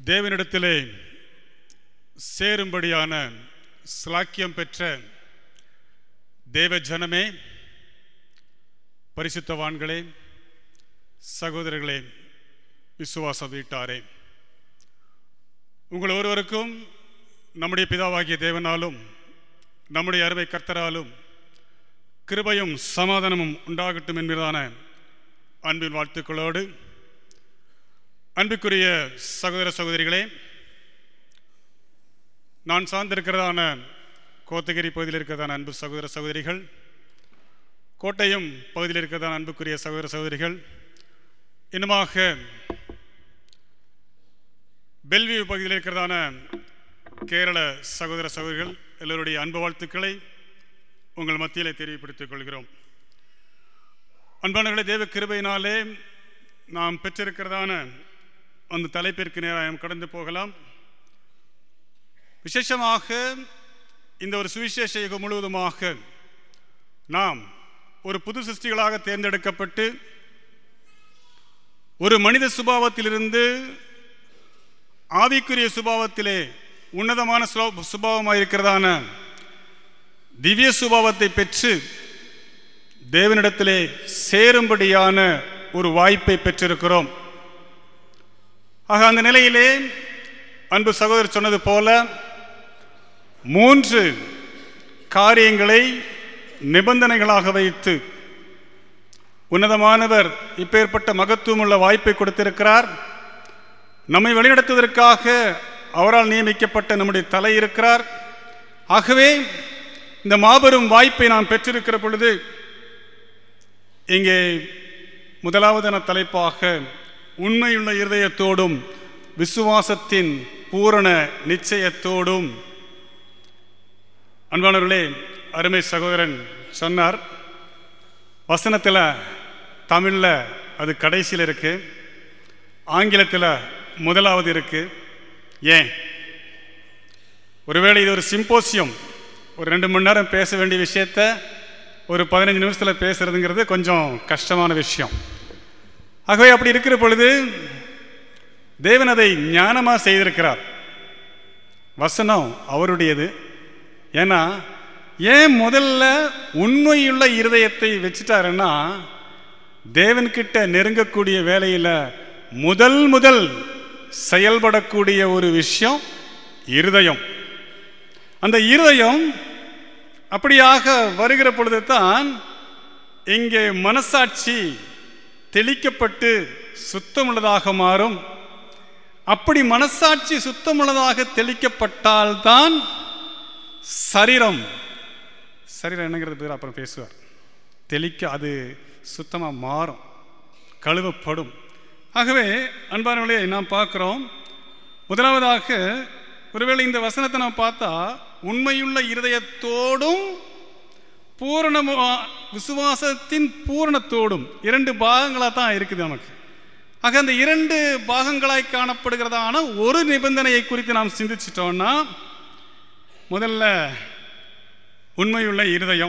தேவனிடத்திலே சேரும்படியான ஸ்லாக்கியம் பெற்ற தேவ ஜனமே பரிசுத்தவான்களே சகோதரர்களே விசுவாச வீட்டாரே உங்கள் ஒருவருக்கும் நம்முடைய பிதாவாகிய தேவனாலும் நம்முடைய அருமை கர்த்தராலும் கிருபையும் சமாதானமும் உண்டாகட்டும் என்பதான அன்பின் வாழ்த்துக்களோடு அன்புக்குரிய சகோதர சகோதரிகளே நான் சார்ந்திருக்கிறதான கோத்தகிரி பகுதியில் இருக்கிறதான அன்பு சகோதர சகோதரிகள் கோட்டயம் பகுதியில் இருக்கிறதான அன்புக்குரிய சகோதர சகோதரிகள் இன்னுமாக பெல்வியூ பகுதியில் இருக்கிறதான கேரள சகோதர சகோதரிகள் எல்லோருடைய அன்பு வாழ்த்துக்களை உங்கள் மத்தியிலே தெரியப்படுத்திக் கொள்கிறோம் அன்பானவர்களே தேவ கிருபையினாலே நாம் பெற்றிருக்கிறதான அந்த தலைப்பிற்கு நேரம் கடந்து போகலாம் விசேஷமாக இந்த ஒரு சுவிசேஷ யுகம் முழுவதுமாக நாம் ஒரு புது சிருஷ்டிகளாக தேர்ந்தெடுக்கப்பட்டு ஒரு மனித சுபாவத்திலிருந்து ஆவிக்குரிய சுபாவத்திலே உன்னதமான சுபாவமாக இருக்கிறதான திவ்ய சுபாவத்தை பெற்று தேவனிடத்திலே சேரும்படியான ஒரு வாய்ப்பை பெற்றிருக்கிறோம் ஆக அந்த நிலையிலே அன்பு சகோதரர் சொன்னது போல மூன்று காரியங்களை நிபந்தனைகளாக வைத்து உன்னதமானவர் இப்பேற்பட்ட மகத்துவமுள்ள வாய்ப்பை கொடுத்திருக்கிறார் நம்மை வழிநடத்துவதற்காக அவரால் நியமிக்கப்பட்ட நம்முடைய தலை இருக்கிறார் ஆகவே இந்த மாபெரும் வாய்ப்பை நாம் பெற்றிருக்கிற பொழுது இங்கே முதலாவதான தலைப்பாக உண்மையுள்ள இருதயத்தோடும் விசுவாசத்தின் பூரண நிச்சயத்தோடும் அன்பானவர்களே அருமை சகோதரன் சொன்னார் வசனத்தில் தமிழில் அது கடைசியில் இருக்கு ஆங்கிலத்தில் முதலாவது இருக்கு ஏன் ஒருவேளை இது ஒரு சிம்போசியம் ஒரு ரெண்டு மணி நேரம் பேச வேண்டிய விஷயத்த ஒரு பதினஞ்சு நிமிஷத்தில் பேசுறதுங்கிறது கொஞ்சம் கஷ்டமான விஷயம் ஆகவே அப்படி இருக்கிற பொழுது தேவன் அதை ஞானமாக செய்திருக்கிறார் வசனம் அவருடையது ஏன்னா ஏன் முதல்ல உண்மையுள்ள இருதயத்தை வச்சுட்டாருன்னா தேவன்கிட்ட நெருங்கக்கூடிய வேலையில் முதல் முதல் செயல்படக்கூடிய ஒரு விஷயம் இருதயம் அந்த இருதயம் அப்படியாக வருகிற பொழுது தான் இங்கே மனசாட்சி தெளிக்கப்பட்டு சுத்தமுள்ளதாக மாறும் அப்படி மனசாட்சி சுத்தமுள்ளதாக தெளிக்கப்பட்டால்தான் சரீரம் சரீரம் என்னங்கிறது பேர் அப்புறம் பேசுவார் தெளிக்க அது சுத்தமாக மாறும் கழுவப்படும் ஆகவே அன்பானவர்களே நாம் பார்க்குறோம் முதலாவதாக ஒருவேளை இந்த வசனத்தை நாம் பார்த்தா உண்மையுள்ள இருதயத்தோடும் பூரண விசுவாசத்தின் பூரணத்தோடும் இரண்டு பாகங்களாக தான் இருக்குது நமக்கு ஆக அந்த இரண்டு பாகங்களாய் காணப்படுகிறதான ஒரு நிபந்தனையை குறித்து நாம் சிந்திச்சிட்டோம்னா முதல்ல உண்மையுள்ள இருதயம்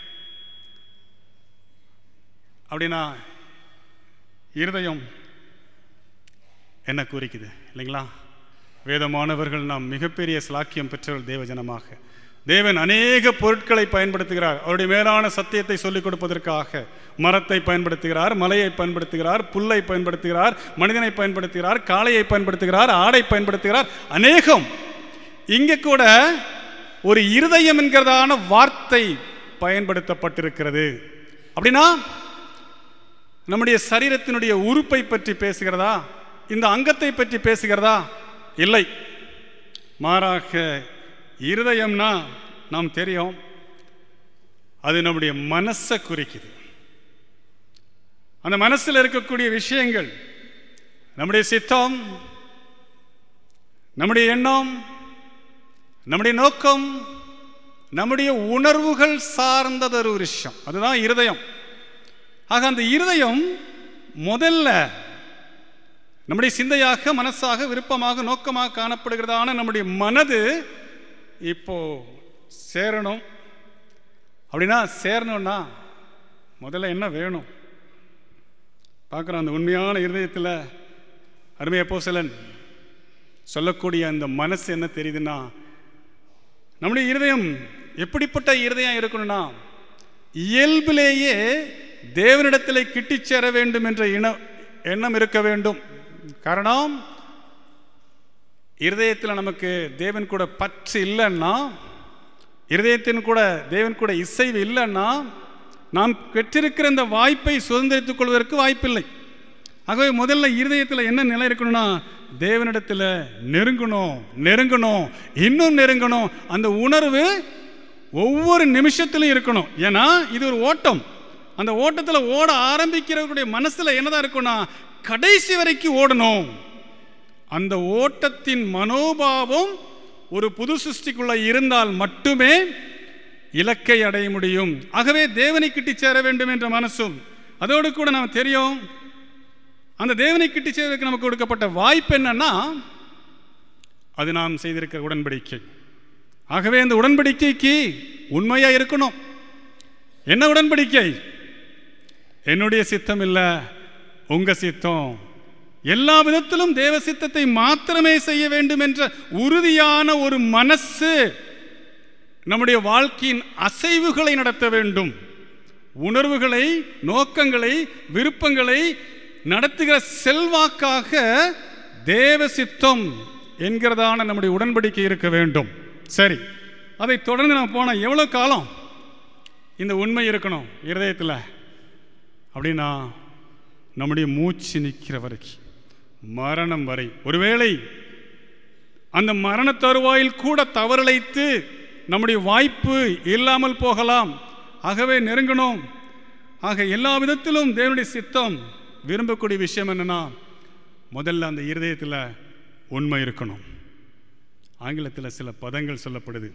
அப்படின்னா இருதயம் என்ன குறிக்குது இல்லைங்களா வேதமானவர்கள் நாம் மிகப்பெரிய ஸ்லாக்கியம் பெற்றவர்கள் தேவஜனமாக தேவன் அநேக பொருட்களை பயன்படுத்துகிறார் அவருடைய மேலான சத்தியத்தை சொல்லிக் கொடுப்பதற்காக மரத்தை பயன்படுத்துகிறார் மலையை பயன்படுத்துகிறார் புல்லை பயன்படுத்துகிறார் மனிதனை பயன்படுத்துகிறார் காளையை பயன்படுத்துகிறார் ஆடை பயன்படுத்துகிறார் அநேகம் இங்கே கூட ஒரு இருதயம் என்கிறதான வார்த்தை பயன்படுத்தப்பட்டிருக்கிறது அப்படின்னா நம்முடைய சரீரத்தினுடைய உறுப்பை பற்றி பேசுகிறதா இந்த அங்கத்தை பற்றி பேசுகிறதா இல்லை மாறாக இருதயம்னா நாம் தெரியும் அது நம்முடைய மனசை குறிக்குது அந்த மனசில் இருக்கக்கூடிய விஷயங்கள் நம்முடைய சித்தம் நம்முடைய எண்ணம் நம்முடைய நோக்கம் நம்முடைய உணர்வுகள் சார்ந்தது ஒரு விஷயம் அதுதான் இருதயம் ஆக அந்த இருதயம் முதல்ல நம்முடைய சிந்தையாக மனசாக விருப்பமாக நோக்கமாக காணப்படுகிறதான நம்முடைய மனது இப்போ சேரணும் அப்படின்னா சேரணும்னா முதல்ல என்ன வேணும் பார்க்குறோம் அந்த உண்மையான இருதயத்தில் அருமைய போசலன் சொல்லக்கூடிய அந்த மனசு என்ன தெரியுதுன்னா நம்முடைய இருதயம் எப்படிப்பட்ட இருதயம் இருக்கணும்னா இயல்பிலேயே தேவனிடத்தில் கிட்டிச் சேர வேண்டும் என்ற இன எண்ணம் இருக்க வேண்டும் காரணம் இருதயத்தில் நமக்கு தேவன் கூட பற்று இல்லைன்னா இருதயத்தின் கூட தேவன் கூட இசைவு இல்லைன்னா நாம் பெற்றிருக்கிற இந்த வாய்ப்பை சுதந்திரித்துக் கொள்வதற்கு வாய்ப்பில்லை ஆகவே முதல்ல இருதயத்தில் என்ன நிலை இருக்கணும்னா தேவனிடத்தில் நெருங்கணும் நெருங்கணும் இன்னும் நெருங்கணும் அந்த உணர்வு ஒவ்வொரு நிமிஷத்திலும் இருக்கணும் ஏன்னா இது ஒரு ஓட்டம் அந்த ஓட்டத்தில் ஓட ஆரம்பிக்கிறவருடைய மனசில் என்னதான் இருக்கும்னா கடைசி வரைக்கும் ஓடணும் அந்த ஓட்டத்தின் மனோபாவம் ஒரு புது சிருஷ்டிக்குள்ள இருந்தால் மட்டுமே இலக்கை அடைய முடியும் ஆகவே தேவனை கிட்டி சேர வேண்டும் என்ற மனசும் அதோடு கூட நாம் தெரியும் அந்த தேவனை கிட்டி சேரதுக்கு நமக்கு கொடுக்கப்பட்ட வாய்ப்பு என்னன்னா அது நாம் செய்திருக்கிற உடன்படிக்கை ஆகவே அந்த உடன்படிக்கைக்கு உண்மையா இருக்கணும் என்ன உடன்படிக்கை என்னுடைய சித்தம் இல்லை உங்க சித்தம் எல்லா விதத்திலும் தேவ சித்தத்தை மாத்திரமே செய்ய வேண்டும் என்ற உறுதியான ஒரு மனசு நம்முடைய வாழ்க்கையின் அசைவுகளை நடத்த வேண்டும் உணர்வுகளை நோக்கங்களை விருப்பங்களை நடத்துகிற செல்வாக்காக தேவ சித்தம் என்கிறதான நம்முடைய உடன்படிக்கை இருக்க வேண்டும் சரி அதை தொடர்ந்து நம்ம போனால் எவ்வளோ காலம் இந்த உண்மை இருக்கணும் இருதயத்தில் அப்படின்னா நம்முடைய மூச்சு நிற்கிற வரைக்கும் மரணம் வரை ஒருவேளை அந்த மரண தருவாயில் கூட தவறிழைத்து நம்முடைய வாய்ப்பு இல்லாமல் போகலாம் ஆகவே நெருங்கணும் ஆக எல்லா விதத்திலும் தேவனுடைய சித்தம் விரும்பக்கூடிய விஷயம் என்னன்னா முதல்ல அந்த இருதயத்தில் உண்மை இருக்கணும் ஆங்கிலத்தில் சில பதங்கள் சொல்லப்படுது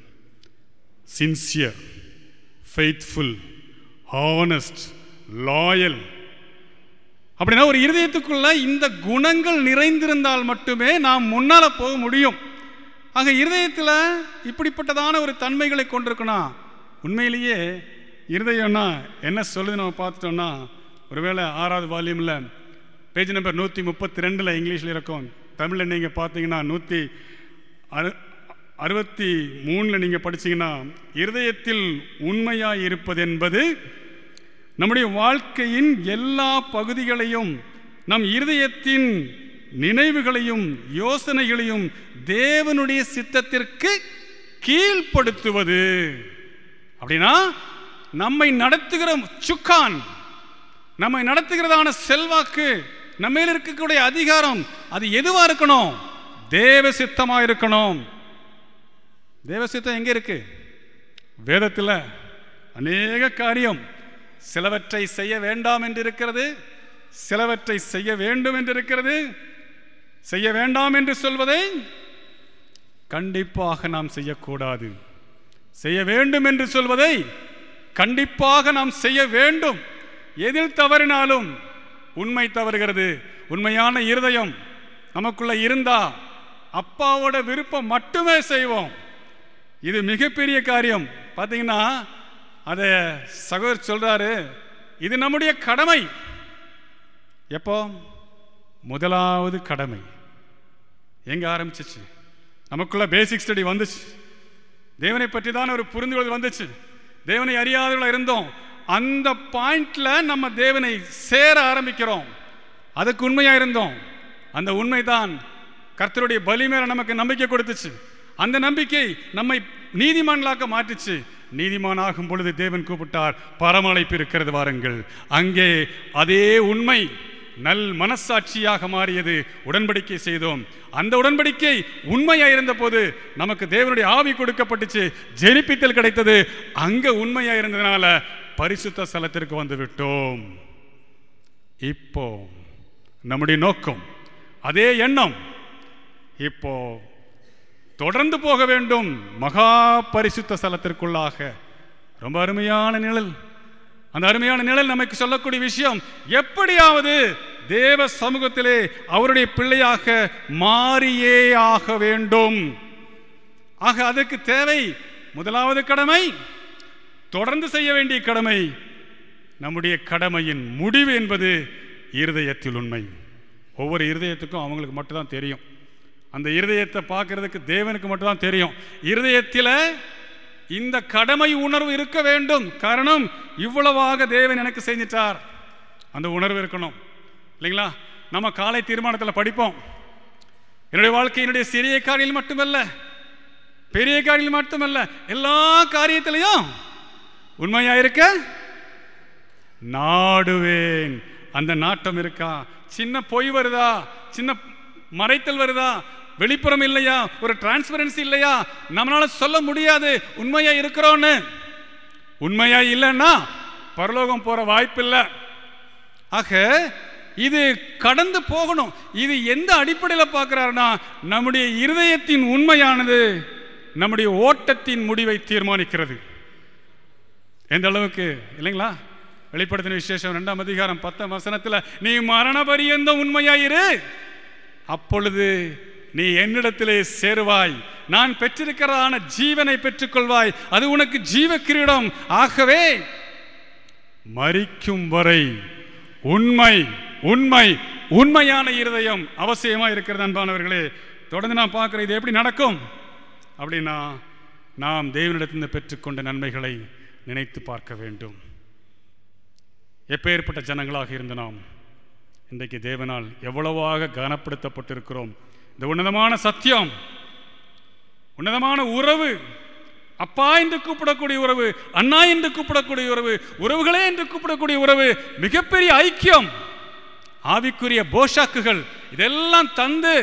சின்சியர் ஃபெய்த்ஃபுல் ஹானஸ்ட் லாயல் அப்படின்னா ஒரு இருதயத்துக்குள்ள இந்த குணங்கள் நிறைந்திருந்தால் மட்டுமே நாம் முன்னால போக முடியும் ஆக இருதயத்தில் இப்படிப்பட்டதான ஒரு தன்மைகளை கொண்டிருக்கணும் உண்மையிலேயே இருதயம்னா என்ன சொல்லுது நம்ம பார்த்துட்டோம்னா ஒருவேளை ஆறாவது வால்யூமில் பேஜ் நம்பர் நூற்றி முப்பத்தி ரெண்டில் இங்கிலீஷில் இருக்கும் தமிழில் நீங்கள் பார்த்தீங்கன்னா நூற்றி அறு அறுபத்தி மூணில் நீங்கள் படிச்சீங்கன்னா இருதயத்தில் உண்மையாக இருப்பது என்பது நம்முடைய வாழ்க்கையின் எல்லா பகுதிகளையும் நம் இருதயத்தின் நினைவுகளையும் யோசனைகளையும் தேவனுடைய சித்தத்திற்கு கீழ்ப்படுத்துவது அப்படின்னா நம்மை நடத்துகிற சுக்கான் நம்மை நடத்துகிறதான செல்வாக்கு நம்ம மேல இருக்கக்கூடிய அதிகாரம் அது எதுவா இருக்கணும் தேவ சித்தமா இருக்கணும் தேவ சித்தம் எங்க இருக்கு வேதத்தில் அநேக காரியம் சிலவற்றை செய்ய வேண்டாம் என்று இருக்கிறது சிலவற்றை செய்ய வேண்டும் என்று இருக்கிறது செய்ய வேண்டாம் என்று சொல்வதை கண்டிப்பாக நாம் செய்யக்கூடாது செய்ய வேண்டும் என்று சொல்வதை கண்டிப்பாக நாம் செய்ய வேண்டும் எதில் தவறினாலும் உண்மை தவறுகிறது உண்மையான இருதயம் நமக்குள்ள இருந்தா அப்பாவோட விருப்பம் மட்டுமே செய்வோம் இது மிகப்பெரிய காரியம் பார்த்தீங்கன்னா அதை சகோதரர் சொல்றாரு இது நம்முடைய கடமை எப்போ முதலாவது கடமை எங்க ஆரம்பிச்சிச்சு நமக்குள்ள பேசிக் ஸ்டடி வந்துச்சு தேவனை பற்றி தான் ஒரு புரிந்துகொள் வந்துச்சு தேவனை அறியாதவர்களாக இருந்தோம் அந்த பாயிண்ட்ல நம்ம தேவனை சேர ஆரம்பிக்கிறோம் அதுக்கு உண்மையா இருந்தோம் அந்த உண்மைதான் கர்த்தருடைய பலி மேல நமக்கு நம்பிக்கை கொடுத்துச்சு அந்த நம்பிக்கை நம்மை நீதிமான்களாக்க மாற்றுச்சு நீதிமானாகும் பொழுது தேவன் கூப்பிட்டார் பரமழைப்பு இருக்கிறது வாருங்கள் அங்கே அதே உண்மை நல் மனசாட்சியாக மாறியது உடன்படிக்கை செய்தோம் அந்த உடன்படிக்கை உண்மையா இருந்த போது நமக்கு தேவனுடைய ஆவி கொடுக்கப்பட்டுச்சு ஜெனிப்பித்தல் கிடைத்தது அங்க உண்மையா இருந்ததுனால பரிசுத்த ஸ்தலத்திற்கு வந்து விட்டோம் இப்போ நம்முடைய நோக்கம் அதே எண்ணம் இப்போ தொடர்ந்து போக வேண்டும் மகா பரிசுத்த ஸ்தலத்திற்குள்ளாக ரொம்ப அருமையான நிழல் அந்த அருமையான நிழல் நமக்கு சொல்லக்கூடிய விஷயம் எப்படியாவது தேவ சமூகத்திலே அவருடைய பிள்ளையாக மாறியே ஆக வேண்டும் ஆக அதற்கு தேவை முதலாவது கடமை தொடர்ந்து செய்ய வேண்டிய கடமை நம்முடைய கடமையின் முடிவு என்பது இருதயத்தில் உண்மை ஒவ்வொரு இருதயத்துக்கும் அவங்களுக்கு மட்டும்தான் தெரியும் அந்த இருதயத்தை பார்க்கறதுக்கு தேவனுக்கு மட்டும்தான் தெரியும் இருதயத்தில் இந்த கடமை உணர்வு இருக்க வேண்டும் காரணம் இவ்வளவாக தேவன் எனக்கு செஞ்சிட்டார் அந்த உணர்வு இருக்கணும் இல்லைங்களா நம்ம காலை தீர்மானத்தில் படிப்போம் என்னுடைய வாழ்க்கை என்னுடைய சிறிய காரியங்கள் மட்டுமல்ல பெரிய காரியங்கள் மட்டுமல்ல எல்லா காரியத்திலையும் உண்மையா இருக்க நாடுவேன் அந்த நாட்டம் இருக்கா சின்ன பொய் வருதா சின்ன மறைத்தல் வருதா வெளிப்புறம் இல்லையா ஒரு டிரான்ஸ்பரன்சி இல்லையா நம்மளால சொல்ல முடியாது உண்மையா இருக்கிறோன்னு உண்மையா இல்லைன்னா பரலோகம் போற வாய்ப்பு இல்லை ஆக இது கடந்து போகணும் இது எந்த அடிப்படையில் பார்க்கிறாருன்னா நம்முடைய இருதயத்தின் உண்மையானது நம்முடைய ஓட்டத்தின் முடிவை தீர்மானிக்கிறது எந்த அளவுக்கு இல்லைங்களா வெளிப்படுத்தின விசேஷம் ரெண்டாம் அதிகாரம் பத்தாம் வசனத்தில் நீ மரண பரியந்த உண்மையாயிரு அப்பொழுது நீ என்னிடத்திலே சேருவாய் நான் பெற்றிருக்கிறதான ஜீவனை பெற்றுக்கொள்வாய் அது உனக்கு ஜீவ கிரீடம் ஆகவே மரிக்கும் வரை உண்மை உண்மை உண்மையான இருதயம் அவசியமா இருக்கிறது அன்பானவர்களே தொடர்ந்து நான் பார்க்கிறேன் இது எப்படி நடக்கும் அப்படின்னா நாம் தேவனிடத்திலிருந்து பெற்றுக்கொண்ட நன்மைகளை நினைத்து பார்க்க வேண்டும் எப்பேற்பட்ட ஜனங்களாக இருந்த நாம் இன்றைக்கு தேவனால் எவ்வளவாக கனப்படுத்தப்பட்டிருக்கிறோம் இந்த உன்னதமான சத்தியம் உன்னதமான உறவு அப்பா என்று கூப்பிடக்கூடிய உறவு அண்ணா என்று கூப்பிடக்கூடிய உறவு உறவுகளே என்று கூப்பிடக்கூடிய உறவு மிகப்பெரிய ஐக்கியம் ஆவிக்குரிய போஷாக்குகள் இதெல்லாம் தந்து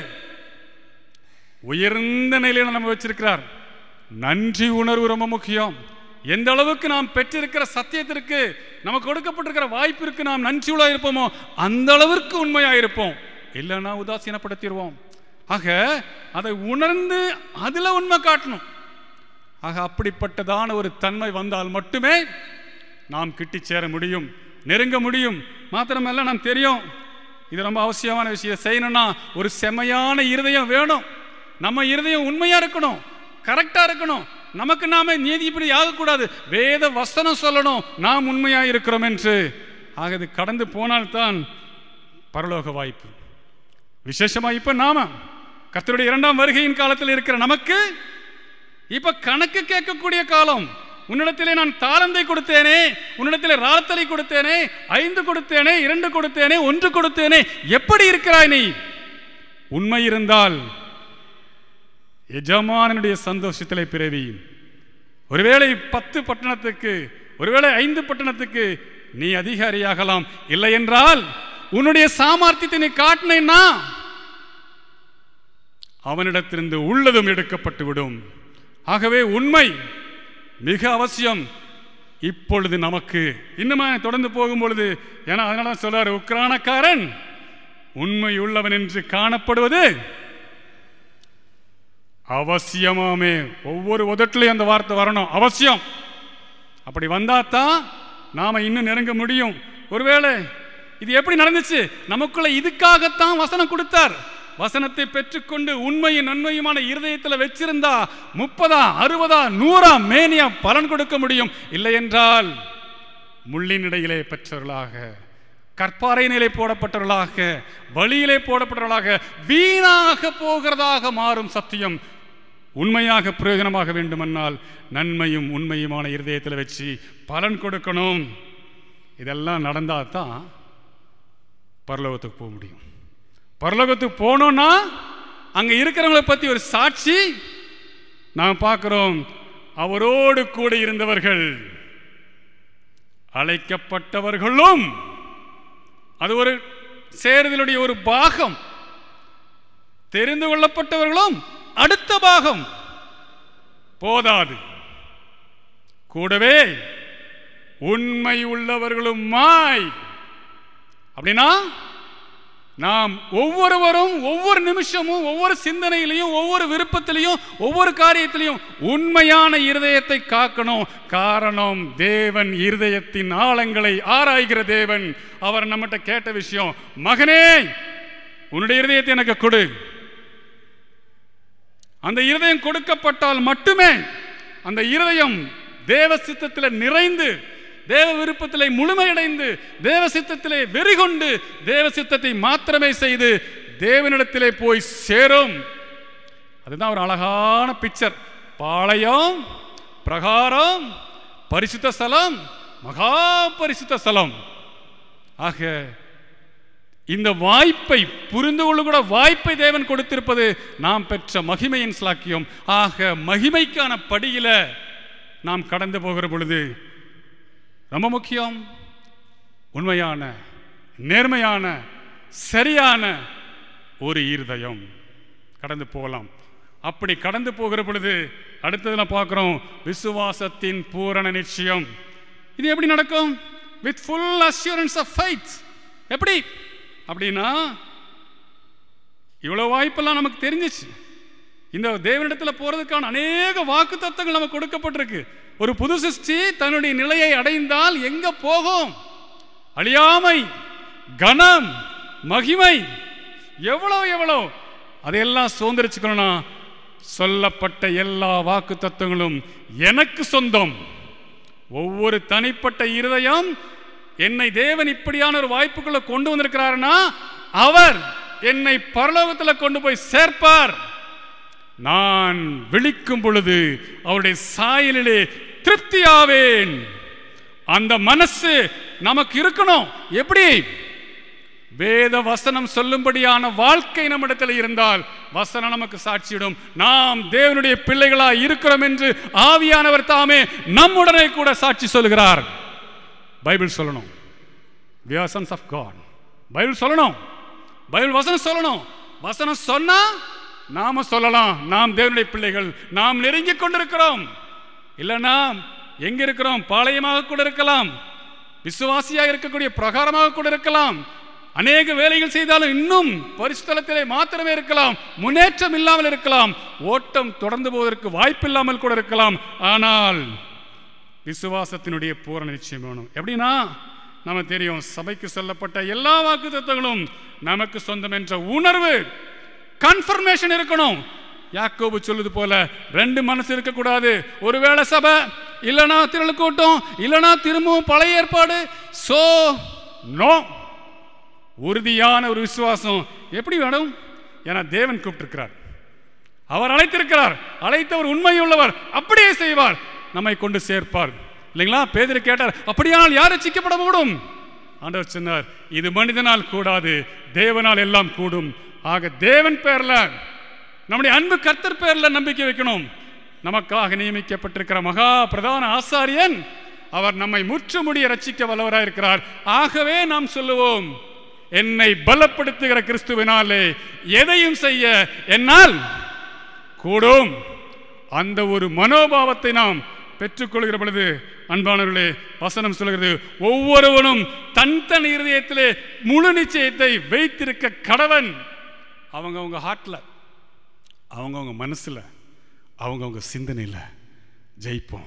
உயர்ந்த நிலையில நம்ம வச்சிருக்கிறார் நன்றி உணர்வு ரொம்ப முக்கியம் எந்த அளவுக்கு நாம் பெற்றிருக்கிற சத்தியத்திற்கு நமக்கு கொடுக்கப்பட்டிருக்கிற வாய்ப்பிற்கு நாம் நன்றியுள்ளா இருப்போமோ அந்த அளவிற்கு உண்மையா இருப்போம் இல்லைன்னா உதாசீனப்படுத்திடுவோம் ஆக அதை உணர்ந்து அதுல உண்மை காட்டணும் ஆக அப்படிப்பட்டதான ஒரு தன்மை வந்தால் மட்டுமே நாம் கிட்டி சேர முடியும் நெருங்க முடியும் மாத்திரமல்ல நாம் தெரியும் இது ரொம்ப அவசியமான விஷயம் செய்யணும்னா ஒரு செமையான இருதயம் வேணும் நம்ம இருதயம் உண்மையா இருக்கணும் கரெக்டா இருக்கணும் நமக்கு நாம நீதிபதி ஆகக்கூடாது வேத வசனம் சொல்லணும் நாம் உண்மையா இருக்கிறோம் என்று ஆக இது கடந்து போனால்தான் பரலோக வாய்ப்பு விசேஷமா இப்ப நாம கர்த்தருடைய இரண்டாம் வருகையின் காலத்தில் இருக்கிற நமக்கு இப்ப கணக்கு கேட்கக்கூடிய காலம் உன்னிடத்திலே நான் தாளந்தை கொடுத்தேனே உன்னிடத்திலே ராத்தலை கொடுத்தேனே ஐந்து கொடுத்தேனே இரண்டு கொடுத்தேனே ஒன்று கொடுத்தேனே எப்படி இருக்கிறாய் நீ உண்மை இருந்தால் எஜமானனுடைய சந்தோஷத்திலே பிறவி ஒருவேளை பத்து பட்டணத்துக்கு ஒருவேளை ஐந்து பட்டணத்துக்கு நீ அதிகாரியாகலாம் இல்லை என்றால் உன்னுடைய சாமர்த்தியத்தை நீ காட்டினேன்னா அவனிடத்திலிருந்து உள்ளதும் எடுக்கப்பட்டு விடும் ஆகவே உண்மை மிக அவசியம் இப்பொழுது நமக்கு இன்னுமா தொடர்ந்து போகும்பொழுது ஏன்னா அதனால தான் சொல்றாரு உக்ரானக்காரன் உண்மை உள்ளவன் என்று காணப்படுவது அவசியமாமே ஒவ்வொரு உதட்டிலையும் அந்த வார்த்தை வரணும் அவசியம் அப்படி வந்தா தான் நாம இன்னும் நெருங்க முடியும் ஒருவேளை இது எப்படி நடந்துச்சு நமக்குள்ள இதுக்காகத்தான் வசனம் கொடுத்தார் வசனத்தை பெற்றுக்கொண்டு உண்மையும் நன்மையுமான இருதயத்தில் வச்சிருந்தா முப்பதா அறுபதா நூறா மேனியா பலன் கொடுக்க முடியும் இல்லை என்றால் முள்ளின் இடையிலே பெற்றவர்களாக கற்பாறை நிலை போடப்பட்டவர்களாக வழியிலே போடப்பட்டவர்களாக வீணாக போகிறதாக மாறும் சத்தியம் உண்மையாக பிரயோஜனமாக வேண்டுமென்றால் நன்மையும் உண்மையுமான இருதயத்தில் வச்சு பலன் கொடுக்கணும் இதெல்லாம் நடந்தால் தான் பரலோகத்துக்கு போக முடியும் பரலோகத்துக்கு போனோம்னா அங்கே இருக்கிறவங்களை பற்றி ஒரு சாட்சி நாம் பார்க்குறோம் அவரோடு கூட இருந்தவர்கள் அழைக்கப்பட்டவர்களும் அது ஒரு சேருதலுடைய ஒரு பாகம் தெரிந்து கொள்ளப்பட்டவர்களும் அடுத்த பாகம் போதாது கூடவே உண்மை உள்ளவர்களும் மாய் அப்படின்னா நாம் ஒவ்வொருவரும் ஒவ்வொரு நிமிஷமும் ஒவ்வொரு சிந்தனையிலையும் ஒவ்வொரு விருப்பத்திலையும் ஒவ்வொரு காரியத்திலையும் உண்மையான இருதயத்தை காக்கணும் காரணம் தேவன் இருதயத்தின் ஆழங்களை ஆராய்கிற தேவன் அவர் நம்மகிட்ட கேட்ட விஷயம் மகனே உன்னுடைய இருதயத்தை எனக்கு கொடு அந்த இருதயம் கொடுக்கப்பட்டால் மட்டுமே அந்த இருதயம் தேவ சித்தத்தில் நிறைந்து தேவ விருப்பத்திலே முழுமையடைந்து தேவ சித்தத்திலே வெறிகொண்டு தேவ சித்தத்தை மாத்திரமே செய்து தேவனிடத்திலே போய் சேரும் அதுதான் ஒரு அழகான பிக்சர் பாளையம் பிரகாரம் பரிசுத்த ஸ்தலம் மகா பரிசுத்த ஸ்தலம் ஆக இந்த வாய்ப்பை புரிந்து கொள்ள கூட வாய்ப்பை தேவன் கொடுத்திருப்பது நாம் பெற்ற மகிமையின் ஸ்லாக்கியம் ஆக மகிமைக்கான படியில நாம் கடந்து போகிற பொழுது ரொம்ப முக்கியம் உண்மையான நேர்மையான சரியான ஒரு இருதயம் கடந்து போகலாம் அப்படி கடந்து போகிற பொழுது அடுத்ததுல பார்க்குறோம் விசுவாசத்தின் பூரண நிச்சயம் இது எப்படி நடக்கும் with full assurance of faith எப்படி அப்படின்னா இவ்வளோ வாய்ப்பெல்லாம் நமக்கு தெரிஞ்சிச்சு இந்த தேவனிடத்தில் போறதுக்கான அநேக வாக்கு தத்துவங்கள் நமக்கு கொடுக்கப்பட்டிருக்கு ஒரு புது சிருஷ்டி தன்னுடைய நிலையை அடைந்தால் எங்க போகும் அழியாமை கனம் மகிமை எவ்வளவு எவ்வளவு அதையெல்லாம் சுதந்திரிச்சுக்கணும்னா சொல்லப்பட்ட எல்லா வாக்கு தத்துவங்களும் எனக்கு சொந்தம் ஒவ்வொரு தனிப்பட்ட இருதயம் என்னை தேவன் இப்படியான ஒரு வாய்ப்புக்குள்ள கொண்டு வந்திருக்கிறாருன்னா அவர் என்னை பரலோகத்தில் கொண்டு போய் சேர்ப்பார் நான் விழிக்கும் பொழுது அவருடைய சாயலிலே திருப்தியாவேன் அந்த மனசு நமக்கு இருக்கணும் எப்படி வேத வசனம் சொல்லும்படியான வாழ்க்கை நம்மிடத்தில் இருந்தால் வசனம் நமக்கு சாட்சியிடும் நாம் தேவனுடைய பிள்ளைகளா இருக்கிறோம் என்று ஆவியானவர் தாமே நம்முடனே கூட சாட்சி சொல்கிறார் பைபிள் சொல்லணும் we are sons of God Bible சொல்லணும் பைபிள் வசனம் சொல்லணும் வசனம் சொன்னா நாம சொல்லலாம் நாம் தேவனுடைய பிள்ளைகள் நாம் நெருங்கி கொண்டிருக்கிறோம் இல்லைன்னா எங்க இருக்கிறோம் பாளையமாக கூட இருக்கலாம் விசுவாசியாக இருக்கக்கூடிய பிரகாரமாக கூட இருக்கலாம் அநேக வேலைகள் செய்தாலும் இன்னும் பரிசுத்தலத்திலே மாத்திரமே இருக்கலாம் முன்னேற்றம் இல்லாமல் இருக்கலாம் ஓட்டம் தொடர்ந்து போவதற்கு வாய்ப்பில்லாமல் கூட இருக்கலாம் ஆனால் விசுவாசத்தினுடைய பூரண நிச்சயம் வேணும் எப்படின்னா நம்ம தெரியும் சபைக்கு சொல்லப்பட்ட எல்லா வாக்கு தத்துவங்களும் நமக்கு சொந்தம் என்ற உணர்வு கன்ஃபர்மேஷன் இருக்கணும் யாக்கோபு சொல்லுது போல ரெண்டு மனசு இருக்கக்கூடாது ஒருவேளை சபை இல்லனா திரள் கூட்டம் இல்லனா திரும்பவும் பழைய ஏற்பாடு சோ நோ உறுதியான ஒரு விசுவாசம் எப்படி வேணும் ஏன்னா தேவன் கூப்பிட்டிருக்கிறார் அவர் அழைத்திருக்கிறார் அழைத்தவர் உண்மையுள்ளவர் அப்படியே செய்வார் நம்மை கொண்டு சேர்ப்பார் இல்லைங்களா பேதர் கேட்டார் அப்படியானால் யார் ரட்சிக்கப்பட கூடும் ஆண்டவர் சொன்னார் இது மனிதனால் கூடாது தேவனால் எல்லாம் கூடும் ஆக தேவன் பேர்ல நம்முடைய அன்பு கர்த்தர் பேர்ல நம்பிக்கை வைக்கணும் நமக்காக நியமிக்கப்பட்டிருக்கிற மகா பிரதான ஆசாரியன் அவர் நம்மை முற்றுமுடிய ரட்சிக்க வல்லவராய் இருக்கிறார் ஆகவே நாம் சொல்லுவோம் என்னை பலப்படுத்துகிற கிறிஸ்துவினாலே எதையும் செய்ய என்னால் கூடும் அந்த ஒரு மனோபாவத்தை நாம் பெற்றுக்கொள்கிற பொழுது அன்பானவர்களே வசனம் சொல்கிறது ஒவ்வொருவனும் தன் தன் இருதயத்திலே முழு நிச்சயத்தை வைத்திருக்க கடவன் அவங்கவங்க ஹார்ட்ல அவங்கவங்க மனசுல அவங்கவங்க சிந்தனையில் ஜெயிப்போம்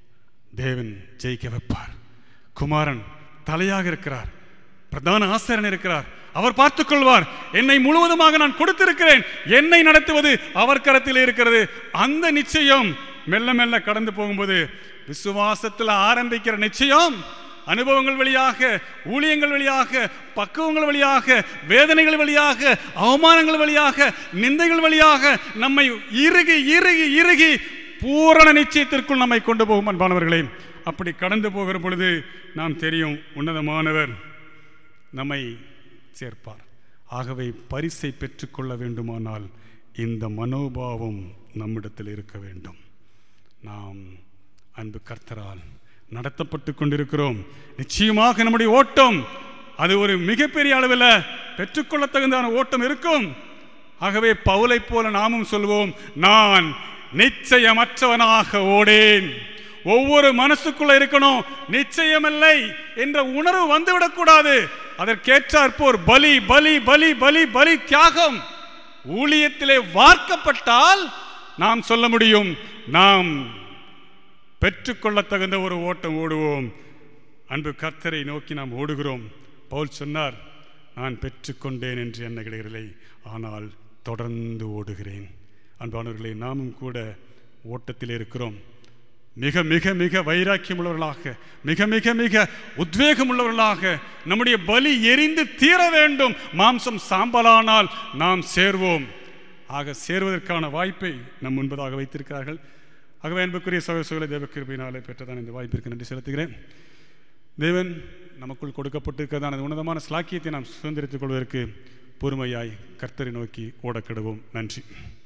தேவன் ஜெயிக்க வைப்பார் குமாரன் தலையாக இருக்கிறார் பிரதான ஆசிரியன் இருக்கிறார் அவர் பார்த்துக் கொள்வார் என்னை முழுவதுமாக நான் கொடுத்திருக்கிறேன் என்னை நடத்துவது அவர் கரத்தில் இருக்கிறது அந்த நிச்சயம் மெல்ல மெல்ல கடந்து போகும்போது விசுவாசத்தில் ஆரம்பிக்கிற நிச்சயம் அனுபவங்கள் வழியாக ஊழியங்கள் வழியாக பக்குவங்கள் வழியாக வேதனைகள் வழியாக அவமானங்கள் வழியாக நிந்தைகள் வழியாக நம்மை இறுகி இறுகி இறுகி பூரண நிச்சயத்திற்குள் நம்மை கொண்டு போகும் அன்பானவர்களே அப்படி கடந்து போகிற பொழுது நாம் தெரியும் உன்னதமானவர் நம்மை சேர்ப்பார் ஆகவே பரிசை பெற்றுக்கொள்ள வேண்டுமானால் இந்த மனோபாவம் நம்மிடத்தில் இருக்க வேண்டும் நாம் அன்பு கர்த்தரால் நடத்தப்பட்டு கொண்டிருக்கிறோம் நிச்சயமாக நம்முடைய ஓட்டம் அது ஒரு மிகப்பெரிய அளவில் பெற்றுக்கொள்ள தகுந்தான ஓட்டம் இருக்கும் ஆகவே பவுலை போல நாமும் சொல்வோம் நான் நிச்சயமற்றவனாக ஓடேன் ஒவ்வொரு மனசுக்குள்ள இருக்கணும் நிச்சயமில்லை என்ற உணர்வு வந்துவிடக்கூடாது அதற்கேற்றாற்போர் பலி பலி பலி பலி பலி தியாகம் ஊழியத்திலே வார்க்கப்பட்டால் நாம் சொல்ல முடியும் நாம் பெற்றுக்கொள்ள தகுந்த ஒரு ஓட்டம் ஓடுவோம் அன்பு கர்த்தரை நோக்கி நாம் ஓடுகிறோம் பவுல் சொன்னார் நான் பெற்றுக்கொண்டேன் என்று எண்ணுகிறதில்லை ஆனால் தொடர்ந்து ஓடுகிறேன் அன்பானவர்களே நாமும் கூட ஓட்டத்தில் இருக்கிறோம் மிக மிக மிக வைராக்கியம் உள்ளவர்களாக மிக மிக மிக உத்வேகம் உள்ளவர்களாக நம்முடைய பலி எரிந்து தீர வேண்டும் மாம்சம் சாம்பலானால் நாம் சேர்வோம் ஆக சேருவதற்கான வாய்ப்பை நம் முன்பதாக வைத்திருக்கிறார்கள் ஆகவே அன்புக்குரிய சகோதரர்களை தேவக்கிருபினாலே பெற்றதான் இந்த வாய்ப்பிற்கு நன்றி செலுத்துகிறேன் தேவன் நமக்குள் கொடுக்கப்பட்டிருக்கிறதான உன்னதமான ஸ்லாக்கியத்தை நாம் சுதந்திரித்துக் கொள்வதற்கு பொறுமையாய் கர்த்தரை நோக்கி ஓடக்கிடுவோம் நன்றி